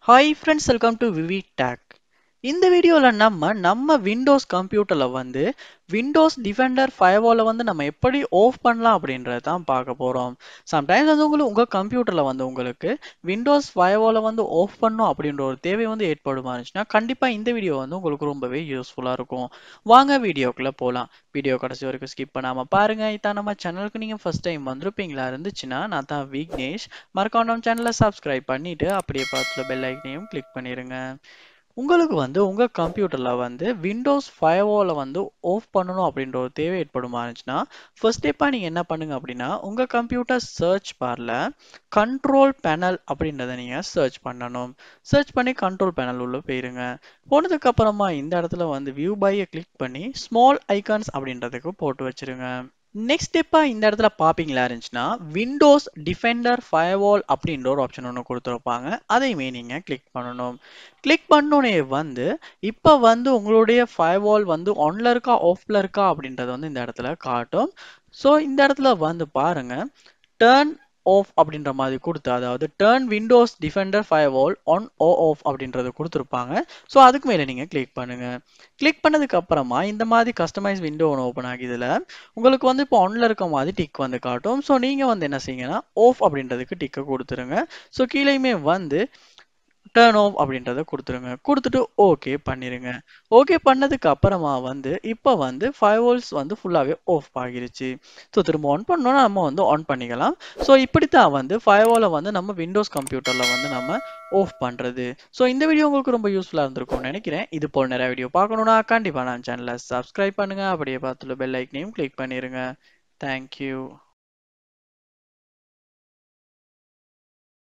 hi friends welcome to Vivi tech இந்த வீடியோவில் நம்ம நம்ம விண்டோஸ் கம்ப்யூட்டரில் வந்து விண்டோஸ் டிஃபெண்டர் ஃபயர்வாலை வந்து நம்ம எப்படி ஆஃப் பண்ணலாம் அப்படின்றத தான் பார்க்க போகிறோம் சம்டைம்ஸ் வந்து உங்களுக்கு உங்கள் கம்ப்யூட்டரில் வந்து உங்களுக்கு விண்டோஸ் ஃபயர்வாலை வந்து ஆஃப் பண்ணும் அப்படின்ற ஒரு தேவை வந்து ஏற்படுமா இருந்துச்சுன்னா கண்டிப்பாக இந்த வீடியோ வந்து உங்களுக்கு ரொம்பவே யூஸ்ஃபுல்லாக இருக்கும் வாங்க வீடியோக்குள்ளே போகலாம் வீடியோ கடைசி வரைக்கும் ஸ்கிப் பண்ணாமல் பாருங்கள் இதான் நம்ம சேனலுக்கு நீங்கள் ஃபஸ்ட் டைம் வந்திருப்பீங்களா இருந்துச்சுன்னா நான் தான் விக்னேஷ் மறக்காம நம்ம சேனலை சப்ஸ்கிரைப் பண்ணிவிட்டு அப்படியே பார்த்துல பெல் ஐக்கனையும் கிளிக் பண்ணிடுங்க உங்களுக்கு வந்து உங்கள் கம்ப்யூட்டரில் வந்து விண்டோஸ் ஃபயர்வாலை வந்து ஆஃப் பண்ணணும் அப்படின்ற ஒரு தேவை ஏற்படுமா இருந்துச்சுன்னா ஃபர்ஸ்ட் ஸ்டெப்பாக நீங்கள் என்ன பண்ணுங்க அப்படின்னா உங்கள் கம்ப்யூட்டர் சர்ச் பாரில் கண்ட்ரோல் பேனல் அப்படின்றத நீங்கள் சர்ச் பண்ணணும் சர்ச் பண்ணி கண்ட்ரோல் பேனல் உள்ள போயிருங்க போனதுக்கு அப்புறமா இந்த இடத்துல வந்து வியூ பையை கிளிக் பண்ணி ஸ்மால் ஐகான்ஸ் அப்படின்றதுக்கு போட்டு வச்சிருங்க நெக்ஸ்ட் ஸ்டெப்பாக இந்த இடத்துல பார்ப்பீங்களா இருந்துச்சுன்னா விண்டோஸ் டிஃபெண்டர் ஃபயர்வால் அப்படின்ற ஒரு ஆப்ஷன் ஒன்று கொடுத்துருப்பாங்க அதையுமே நீங்கள் கிளிக் பண்ணணும் கிளிக் பண்ணோடனே வந்து இப்போ வந்து உங்களுடைய ஃபயர்வால் வந்து ஒன்ல இருக்கா ஆஃப்ல இருக்கா அப்படின்றத வந்து இந்த இடத்துல காட்டும் ஸோ இந்த இடத்துல வந்து பாருங்க டேர்ன் ஆஃப் அப்படின்ற மாதிரி கொடுத்து அதாவது turn windows defender firewall on or off அப்படின்றது கொடுத்துருப்பாங்க ஸோ அதுக்கு மேலே நீங்கள் கிளிக் பண்ணுங்க கிளிக் பண்ணதுக்கு அப்புறமா இந்த மாதிரி கஸ்டமைஸ் விண்டோ ஒன்று ஓப்பன் ஆகியதில் உங்களுக்கு வந்து இப்போ ஆன்ல இருக்க மாதிரி டிக் வந்து காட்டும் ஸோ நீங்கள் வந்து என்ன செய்யுங்கன்னா ஆஃப் அப்படின்றதுக்கு டிக்கை கொடுத்துருங்க ஸோ கீழேயுமே வந்து டேர்ன் ஆஃப் அப்படின்றத கொடுத்துருங்க கொடுத்துட்டு ஓகே பண்ணிடுங்க ஓகே பண்ணதுக்கு அப்புறமா வந்து இப்போ வந்து ஃபைவ் வந்து ஃபுல்லாகவே ஆஃப் ஆகிருச்சு ஸோ திரும்ப ஆன் பண்ணோன்னா நம்ம வந்து ஆன் பண்ணிக்கலாம் ஸோ இப்படித்தான் வந்து ஃபைவ் வந்து நம்ம விண்டோஸ் கம்ப்யூட்டரில் வந்து நம்ம ஆஃப் பண்ணுறது ஸோ இந்த வீடியோ உங்களுக்கு ரொம்ப யூஸ்ஃபுல்லாக இருந்திருக்கும்னு நினைக்கிறேன் இது போல் நிறைய வீடியோ பார்க்கணுன்னா கண்டிப்பாக நான் சேனலை சப்ஸ்கிரைப் பண்ணுங்கள் அப்படியே பார்த்துட்டு பெல் ஐக்கனையும் கிளிக் பண்ணிடுங்க தேங்க்யூ